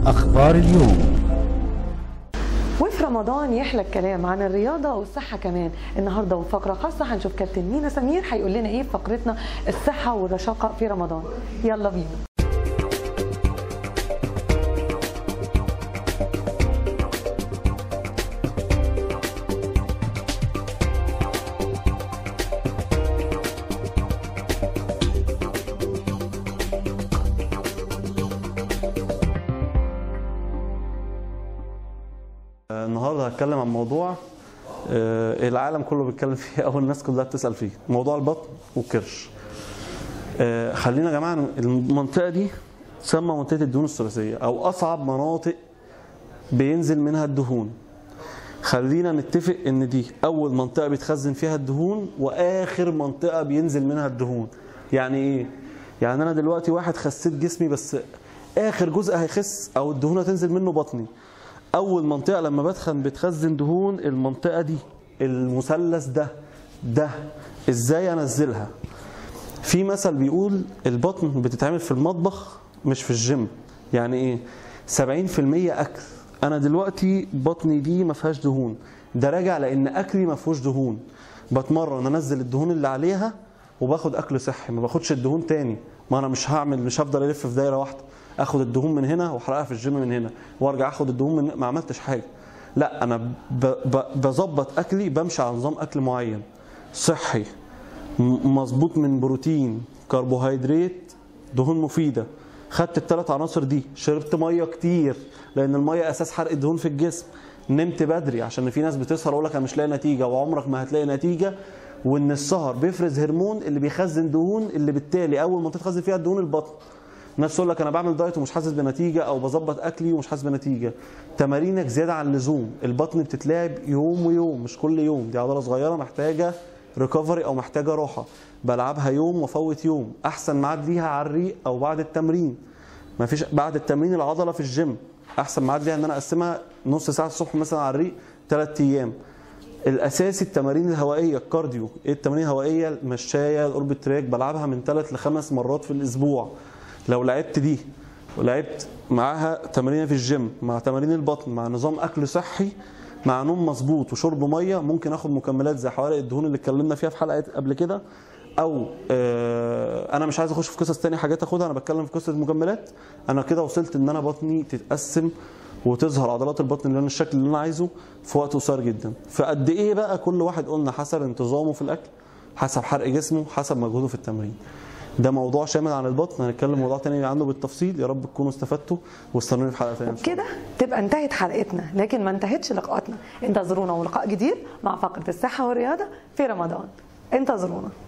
أخبار اليوم وفي رمضان يحلى الكلام عن الرياضة والصحة كمان النهاردة وفقرة خاصة هنشوف كابتن مينا سمير هيقول لنا ايه في فقرتنا الصحة والرشاقة في رمضان يلا بينا النهارده هتكلم عن موضوع آه، العالم كله بيتكلم فيه او الناس كلها بتسال فيه موضوع البطن والكرش آه، خلينا يا جماعه المنطقه دي تسمى منطقه الدهون الثلاثيه او اصعب مناطق بينزل منها الدهون خلينا نتفق ان دي اول منطقه بيتخزن فيها الدهون واخر منطقه بينزل منها الدهون يعني ايه يعني انا دلوقتي واحد خسيت جسمي بس اخر جزء هيخس او الدهون هتنزل منه بطني اول منطقه لما بدخن بتخزن دهون المنطقه دي المثلث ده ده ازاي انزلها في مثل بيقول البطن بتتعمل في المطبخ مش في الجيم يعني ايه 70% اكل انا دلوقتي بطني دي ما فيهاش دهون ده راجع لان اكلي ما فيهوش دهون بتمرن انزل الدهون اللي عليها وباخد اكل صحي ما باخدش الدهون تاني ما انا مش هعمل مش هفضل الف في دايره واحده اخد الدهون من هنا واحرقها في الجيم من هنا وارجع اخد الدهون من ما عملتش حاجه لا انا ب- ب- بظبط اكلي بمشي على نظام اكل معين صحي م- مظبوط من بروتين كربوهيدرات دهون مفيده خدت الثلاث عناصر دي شربت ميه كتير لان الميه اساس حرق الدهون في الجسم نمت بدري عشان في ناس بتسهر اقول لك انا مش لاقي نتيجه وعمرك ما هتلاقي نتيجه وان السهر بيفرز هرمون اللي بيخزن دهون اللي بالتالي اول ما تتخزن فيها الدهون البطن ناس تقول لك انا بعمل دايت ومش حاسس بنتيجه او بظبط اكلي ومش حاسس بنتيجه تمارينك زياده عن اللزوم البطن بتتلعب يوم ويوم مش كل يوم دي عضله صغيره محتاجه ريكفري او محتاجه راحه بلعبها يوم وافوت يوم احسن ميعاد ليها على الريق او بعد التمرين ما فيش بعد التمرين العضله في الجيم احسن ميعاد ليها ان انا اقسمها نص ساعه الصبح مثلا على الريق ثلاث ايام الاساسي التمارين الهوائيه الكارديو ايه التمارين الهوائيه المشايه القرب تراك بلعبها من ثلاث لخمس مرات في الاسبوع لو لعبت دي ولعبت معاها تمارين في الجيم مع تمارين البطن مع نظام اكل صحي مع نوم مظبوط وشرب ميه ممكن اخد مكملات زي حوارق الدهون اللي اتكلمنا فيها في حلقه قبل كده او آه انا مش عايز اخش في قصص تاني حاجات اخدها انا بتكلم في قصه المكملات انا كده وصلت ان انا بطني تتقسم وتظهر عضلات البطن اللي انا الشكل اللي انا عايزه في وقت قصير جدا فقد ايه بقى كل واحد قلنا حسب انتظامه في الاكل حسب حرق جسمه حسب مجهوده في التمرين ده موضوع شامل عن البطن هنتكلم موضوع تاني عنه بالتفصيل يا رب تكونوا استفدتوا واستنوني في حلقه ثانيه إن شاء الله. كده تبقى انتهت حلقتنا لكن ما انتهتش لقاءاتنا انتظرونا ولقاء جديد مع فقرة الصحة والرياضة في رمضان انتظرونا